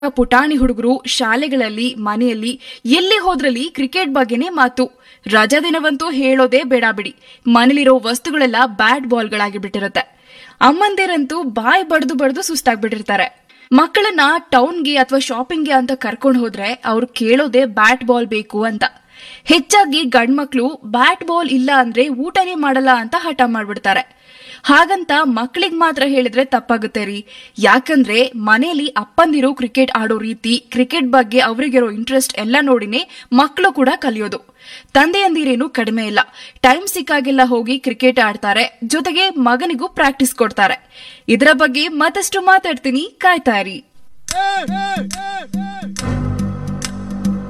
ಪುಟಾಣಿ ಹುಡುಗರು ಶಾಲೆಗಳಲ್ಲಿ ಮನೆಯಲ್ಲಿ ಎಲ್ಲಿ ಹೋದ್ರಲ್ಲಿ ಕ್ರಿಕೆಟ್ ಬಗ್ಗೆನೇ ಮಾತು ರಜಾ ದಿನವಂತೂ ಹೇಳೋದೇ ಬೇಡ ಬಿಡಿ ಮನೇಲಿರೋ ವಸ್ತುಗಳೆಲ್ಲ ಬ್ಯಾಟ್ ಬಾಲ್ಗಳಾಗಿ ಬಿಟ್ಟಿರುತ್ತೆ ಅಮ್ಮಂದಿರಂತೂ ಬಾಯ್ ಬಡ್ದು ಬಡ್ದು ಸುಸ್ತಾಗ್ಬಿಟ್ಟಿರ್ತಾರೆ ಮಕ್ಕಳನ್ನ ಟೌನ್ಗೆ ಅಥವಾ ಶಾಪಿಂಗ್ಗೆ ಅಂತ ಕರ್ಕೊಂಡು ಹೋದ್ರೆ ಅವ್ರು ಕೇಳೋದೇ ಬ್ಯಾಟ್ ಬಾಲ್ ಬೇಕು ಅಂತ ಹೆಚ್ಚಾಗಿ ಗಂಡ್ಮಕ್ಳು ಬ್ಯಾಟ್ ಬಾಲ್ ಇಲ್ಲ ಅಂದ್ರೆ ಊಟನೇ ಮಾಡಲ್ಲ ಅಂತ ಹಠ ಮಾಡ್ಬಿಡ್ತಾರೆ ಹಾಗಂತ ಮಕ್ಕಳಿಗೆ ಮಾತ್ರ ಹೇಳಿದ್ರೆ ತಪ್ಪಾಗುತ್ತೆ ರೀ ಯಾಕಂದ್ರೆ ಮನೆಯಲ್ಲಿ ಅಪ್ಪಂದಿರು ಕ್ರಿಕೆಟ್ ಆಡೋ ರೀತಿ ಕ್ರಿಕೆಟ್ ಬಗ್ಗೆ ಅವರಿಗಿರೋ ಇಂಟ್ರೆಸ್ಟ್ ಎಲ್ಲ ನೋಡಿನೇ ಮಕ್ಕಳು ಕೂಡ ಕಲಿಯೋದು ತಂದೆಯಂದಿರೇನು ಕಡಿಮೆ ಇಲ್ಲ ಟೈಮ್ ಸಿಕ್ಕಾಗೆಲ್ಲ ಹೋಗಿ ಕ್ರಿಕೆಟ್ ಆಡ್ತಾರೆ ಜೊತೆಗೆ ಮಗನಿಗೂ ಪ್ರಾಕ್ಟೀಸ್ ಕೊಡ್ತಾರೆ ಇದರ ಬಗ್ಗೆ ಮತ್ತಷ್ಟು ಮಾತಾಡ್ತೀನಿ ಕಾಯ್ತಾ ಇರಿ